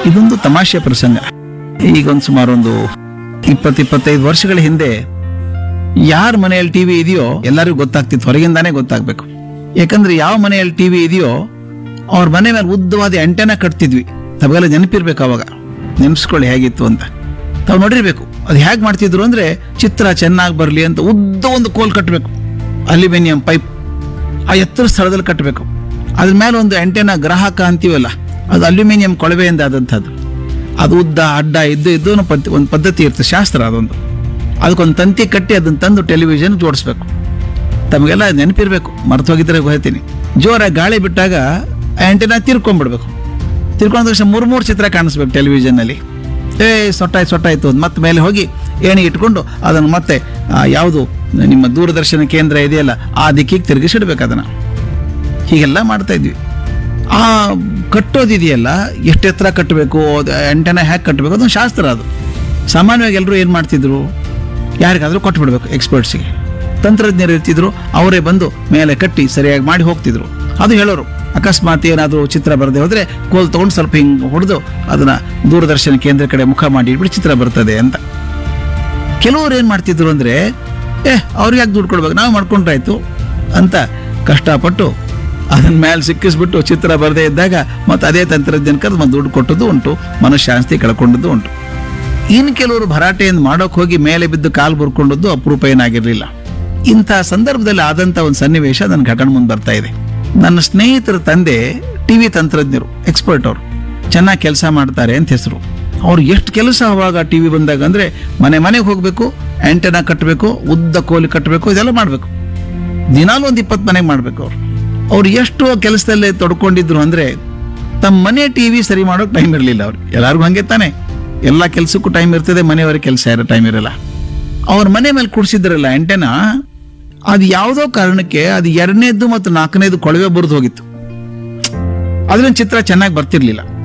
ಇದೊಂದು ತಮಾಷೆಯ ಪ್ರಸಂಗ ಈಗ ಒಂದು ಸುಮಾರು ಒಂದು ಇಪ್ಪತ್ತು ಇಪ್ಪತ್ತೈದು ವರ್ಷಗಳ ಹಿಂದೆ ಯಾರ ಮನೆಯಲ್ಲಿ ಟಿವಿ ಇದೆಯೋ ಎಲ್ಲರಿಗೂ ಗೊತ್ತಾಗ್ತಿತ್ತು ಹೊರಗಿಂದಾನೇ ಗೊತ್ತಾಗ್ಬೇಕು ಯಾಕಂದ್ರೆ ಯಾವ ಮನೆಯಲ್ಲಿ ಟಿವಿ ಇದೆಯೋ ಅವ್ರ ಮನೆ ಮೇಲೆ ಉದ್ದವಾದ ಅಂಟೆನ ಕಟ್ತಿದ್ವಿ ತಮಗೆಲ್ಲ ನೆನಪಿರ್ಬೇಕು ಅವಾಗ ನೆನೆಸ್ಕೊಳ್ಳಿ ಹೇಗಿತ್ತು ಅಂತ ತಾವು ನೋಡಿರ್ಬೇಕು ಅದು ಹೇಗೆ ಮಾಡ್ತಿದ್ರು ಅಂದ್ರೆ ಚಿತ್ರ ಚೆನ್ನಾಗಿ ಬರಲಿ ಅಂತ ಉದ್ದ ಒಂದು ಕೋಲ್ ಕಟ್ಟಬೇಕು ಅಲ್ಯೂಮಿನಿಯಂ ಪೈಪ್ ಆ ಎತ್ತರ ಸ್ಥಳದಲ್ಲಿ ಕಟ್ಟಬೇಕು ಅದ್ರ ಮೇಲೆ ಒಂದು ಅಂಟೆನ ಗ್ರಾಹಕ ಅಂತೀವಲ್ಲ ಅದು ಅಲ್ಯೂಮಿನಿಯಂ ಕೊಳವೆಯಿಂದ ಆದಂಥದ್ದು ಅದು ಉದ್ದ ಅಡ್ಡ ಇದ್ದು ಇದ್ದು ಒಂದು ಪದ್ಧ- ಒಂದು ಪದ್ಧತಿ ಇರ್ತದೆ ಶಾಸ್ತ್ರ ಅದೊಂದು ಅದಕ್ಕೊಂದು ತಂತಿ ಕಟ್ಟಿ ಅದನ್ನ ತಂದು ಟೆಲಿವಿಷನ್ ಜೋಡಿಸ್ಬೇಕು ತಮಗೆಲ್ಲ ನೆನಪಿರ್ಬೇಕು ಮರ್ತು ಹೋಗಿದ್ರೆ ಹೇಳ್ತೀನಿ ಜೋರಾಗಿ ಗಾಳಿ ಬಿಟ್ಟಾಗ ಆಂಟಿನ ತಿರ್ಕೊಂಡ್ಬಿಡ್ಬೇಕು ತಿರ್ಕೊಂಡ ತಕ್ಷಣ ಮೂರು ಮೂರು ಚಿತ್ರ ಕಾಣಿಸ್ಬೇಕು ಟೆಲಿವಿಷನ್ನಲ್ಲಿ ಏ ಸೊಟ್ಟಾಯ್ತು ಸೊಟ್ಟಾಯ್ತು ಅಂತ ಮತ್ತೆ ಮೇಲೆ ಹೋಗಿ ಏಣಿ ಇಟ್ಕೊಂಡು ಅದನ್ನು ಮತ್ತೆ ಆ, ಯಾವುದು ನಿಮ್ಮ ದೂರದರ್ಶನ ಕೇಂದ್ರ ಇದೆಯಲ್ಲ ಆ ದಿಕ್ಕಿಗೆ ತಿರುಗಿಸಿಡ್ಬೇಕು ಅದನ್ನು ಹೀಗೆಲ್ಲ ಮಾಡ್ತಾ ಇದ್ವಿ ಆ ಕಟ್ಟೋದಿದೆಯಲ್ಲ ಎಷ್ಟು ಎತ್ತರ ಕಟ್ಟಬೇಕು ಎಂಟೆನ ಹ್ಯಾಕ್ ಕಟ್ಟಬೇಕು ಅದೊಂದು ಶಾಸ್ತ್ರ ಅದು ಸಾಮಾನ್ಯವಾಗಿ ಎಲ್ಲರೂ ಏನು ಮಾಡ್ತಿದ್ರು ಯಾರಿಗಾದ್ರೂ ಕೊಟ್ಬಿಡ್ಬೇಕು ಎಕ್ಸ್ಪರ್ಟ್ಸಿಗೆ ತಂತ್ರಜ್ಞರು ಇರ್ತಿದ್ರು ಅವರೇ ಬಂದು ಮೇಲೆ ಕಟ್ಟಿ ಸರಿಯಾಗಿ ಮಾಡಿ ಹೋಗ್ತಿದ್ರು ಅದು ಹೇಳೋರು ಅಕಸ್ಮಾತ್ ಏನಾದರೂ ಚಿತ್ರ ಬರದೆ ಹೋದ್ರೆ ಕೋಲ್ ತಗೊಂಡು ಸ್ವಲ್ಪ ಹಿಂಗೆ ಹೊಡೆದು ಅದನ್ನ ದೂರದರ್ಶನ ಕೇಂದ್ರ ಕಡೆ ಮುಖ ಮಾಡಿ ಇಟ್ಬಿಟ್ಟು ಚಿತ್ರ ಬರ್ತದೆ ಅಂತ ಕೆಲವರು ಏನು ಮಾಡ್ತಿದ್ರು ಅಂದ್ರೆ ಏ ಅವ್ರಿಗೆ ಯಾಕೆ ದುಡ್ಡು ಕೊಡ್ಬೇಕು ನಾವು ಮಾಡ್ಕೊಂಡ್ರಾಯ್ತು ಅಂತ ಕಷ್ಟಪಟ್ಟು ಅದನ್ನ ಮೇಲೆ ಸಿಕ್ಕಿಸ್ಬಿಟ್ಟು ಚಿತ್ರ ಬರದೇ ಇದ್ದಾಗ ಮತ್ತೆ ಅದೇ ತಂತ್ರಜ್ಞಾನಕ್ಕೆ ಅದು ಮತ್ತೆ ದುಡ್ಡು ಕೊಟ್ಟದ್ದು ಉಂಟು ಮನಃಶಾಂತಿ ಕಳ್ಕೊಂಡದ್ದು ಉಂಟು ಇನ್ನು ಕೆಲವರು ಭರಾಟೆಯನ್ನು ಮಾಡೋಕೆ ಹೋಗಿ ಮೇಲೆ ಬಿದ್ದು ಕಾಲು ಬರ್ಕೊಂಡದ್ದು ಅಪರೂಪ ಏನಾಗಿರಲಿಲ್ಲ ಇಂಥ ಸಂದರ್ಭದಲ್ಲಿ ಆದಂಥ ಒಂದು ಸನ್ನಿವೇಶ ನನ್ನ ಘಟನೆ ಮುಂದೆ ಬರ್ತಾ ಇದೆ ನನ್ನ ಸ್ನೇಹಿತರ ತಂದೆ ಟಿವಿ ತಂತ್ರಜ್ಞರು ಎಕ್ಸ್ಪರ್ಟ್ ಅವರು ಚೆನ್ನಾಗಿ ಕೆಲಸ ಮಾಡ್ತಾರೆ ಅಂತ ಹೆಸರು ಅವ್ರು ಎಷ್ಟು ಕೆಲಸ ಅವಾಗ ಟಿವಿ ಬಂದಾಗ ಅಂದ್ರೆ ಮನೆ ಮನೆಗೆ ಹೋಗಬೇಕು ಆಂಟೆನಾ ಕಟ್ಟಬೇಕು ಉದ್ದ ಕೋಲಿ ಕಟ್ಟಬೇಕು ಇದೆಲ್ಲ ಮಾಡಬೇಕು ದಿನಾಲು ಒಂದು ಇಪ್ಪತ್ತು ಮನೆಗೆ ಮಾಡಬೇಕು ಅವ್ರು ಅವ್ರು ಎಷ್ಟು ಕೆಲಸದಲ್ಲೇ ತೊಡ್ಕೊಂಡಿದ್ರು ಅಂದ್ರೆ ತಮ್ಮ ಮನೆ ಟಿವಿ ಸರಿ ಮಾಡೋಕೆ ಟೈಮ್ ಇರಲಿಲ್ಲ ಅವ್ರು ಎಲ್ಲರಿಗೂ ಹಂಗೆ ತಾನೆ ಎಲ್ಲ ಕೆಲಸಕ್ಕೂ ಟೈಮ್ ಇರ್ತದೆ ಮನೆಯವರಿಗೆ ಕೆಲಸ ಇರೋ ಟೈಮ್ ಇರಲ್ಲ ಅವ್ರ ಮನೆ ಮೇಲೆ ಕೂಡಿಸಿದ್ರಲ್ಲ ಆಂಟೆನಾ ಅದು ಯಾವುದೋ ಕಾರಣಕ್ಕೆ ಅದು ಎರಡನೇದ್ದು ಮತ್ತು ನಾಲ್ಕನೇದು ಕೊಳವೆ ಬರೆದು ಹೋಗಿತ್ತು ಅದ್ರಿಂದ ಚಿತ್ರ ಚೆನ್ನಾಗಿ ಬರ್ತಿರ್ಲಿಲ್ಲ